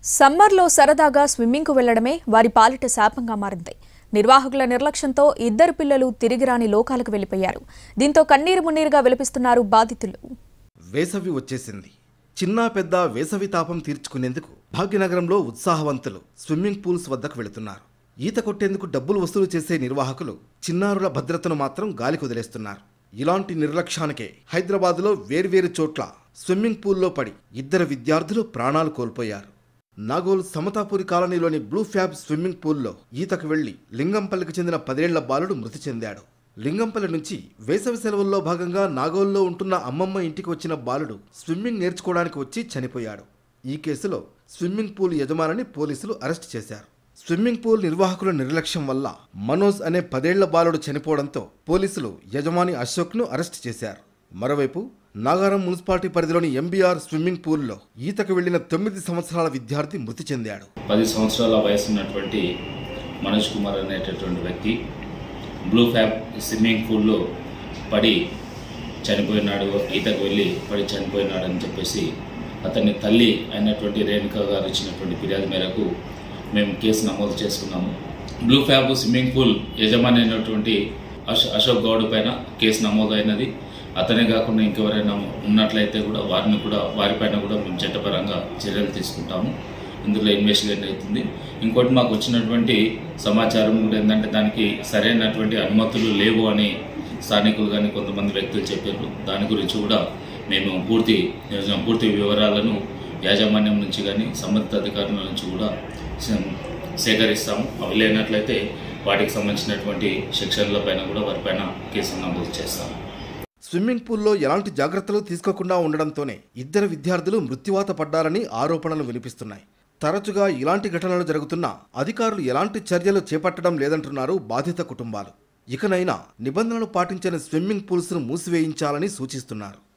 సమ్మర్లో సరదాగా స్విమ్మింగ్కు వెళ్లడమే వారి పాలిట శాపంగా మారింది నిర్వాహకుల నిర్లక్ష్యంతో ఇద్దరు పిల్లలు తిరిగి రాని లోకాలకు వెళ్లిపోయారు దీంతో కన్నీరు మున్నీరుగా విలపిస్తున్నారు బాధితులు వేసవి వచ్చేసింది చిన్న పెద్ద వేసవి తాపం తీర్చుకునేందుకు భాగ్యనగరంలో ఉత్సాహవంతులు స్విమ్మింగ్ పూల్స్ వద్దకు వెళుతున్నారు ఈత కొట్టేందుకు డబ్బులు వసూలు చేసే నిర్వాహకులు చిన్నారుల భద్రతను మాత్రం గాలికి వదిలేస్తున్నారు ఇలాంటి నిర్లక్ష్యానికే హైదరాబాద్లో వేర్వేరు చోట్ల స్విమ్మింగ్ పూల్లో పడి ఇద్దరు విద్యార్థులు ప్రాణాలు కోల్పోయారు నాగోల్ సమతాపురి కాలనీలోని బ్లూ ఫ్యాబ్ స్విమ్మింగ్ పూల్లో ఈతకు వెళ్లి లింగంపల్లికి చెందిన పదేళ్ల బాలుడు మృతి చెందాడు లింగంపల్లి నుంచి వేసవి సెలవుల్లో భాగంగా నాగోల్లో ఉంటున్న అమ్మమ్మ ఇంటికి వచ్చిన బాలుడు స్విమ్మింగ్ నేర్చుకోవడానికి వచ్చి చనిపోయాడు ఈ కేసులో స్విమ్మింగ్ పూల్ యజమానిని పోలీసులు అరెస్ట్ చేశారు స్విమ్మింగ్ పూల్ నిర్వాహకుల నిర్లక్ష్యం వల్ల మనోజ్ అనే పదేళ్ల బాలుడు చనిపోవడంతో పోలీసులు యజమాని అశోక్ను అరెస్ట్ చేశారు మరోవైపు నాగారం మున్సిపాలిటీ పరిధిలోని ఎంబీఆర్ స్విమ్మింగ్ పూల్లో ఈతకు వెళ్లిన తొమ్మిది సంవత్సరాల విద్యార్థి మృతి చెందాడు పది సంవత్సరాల వయసు ఉన్నటువంటి మనోజ్ కుమార్ అనేటటువంటి వ్యక్తి బ్లూ ఫ్యాబ్ స్విమ్మింగ్ పూల్లో పడి చనిపోయినాడు ఈతకు వెళ్ళి పడి చనిపోయినాడు అని చెప్పేసి అతని తల్లి అయినటువంటి రేణుక గారు ఇచ్చినటువంటి ఫిర్యాదు మేరకు మేము కేసు నమోదు చేసుకున్నాము బ్లూ ఫ్యాబ్ స్విమ్మింగ్ పూల్ యజమాని అయినటువంటి అశో అశోక్ గౌడ్ పైన కేసు నమోదైనది అతనే కాకుండా ఇంకెవరైనా ఉన్నట్లయితే కూడా వారిని కూడా వారిపైన కూడా మేము చట్టపరంగా చర్యలు తీసుకుంటాము ఇందులో ఇన్వెస్టిగేట్ అవుతుంది ఇంకోటి మాకు వచ్చినటువంటి సమాచారం కూడా ఏంటంటే దానికి సరైనటువంటి అనుమతులు లేవు అని స్థానికులు కానీ కొంతమంది వ్యక్తులు చెప్పారు దాని గురించి కూడా మేము పూర్తి పూర్తి వివరాలను యాజమాన్యం నుంచి కానీ సంబంధిత అధికారుల నుంచి కూడా సే- సేకరిస్తాము అవి లేనట్లయితే వాటికి సంబంధించినటువంటి సెక్షన్ల పైన కూడా వారిపైన కేసులు నమోదు చేస్తాము స్విమ్మింగ్ పూల్లో ఎలాంటి జాగ్రత్తలు తీసుకోకుండా ఉండడంతోనే ఇద్దరు విద్యార్థులు మృత్యువాత పడ్డారని ఆరోపణలు వినిపిస్తున్నాయి తరచుగా ఇలాంటి ఘటనలు జరుగుతున్నా అధికారులు ఎలాంటి చర్యలు చేపట్టడం లేదంటున్నారు బాధిత కుటుంబాలు ఇకనైనా నిబంధనలు పాటించని స్విమ్మింగ్ పూల్స్ను మూసివేయించాలని సూచిస్తున్నారు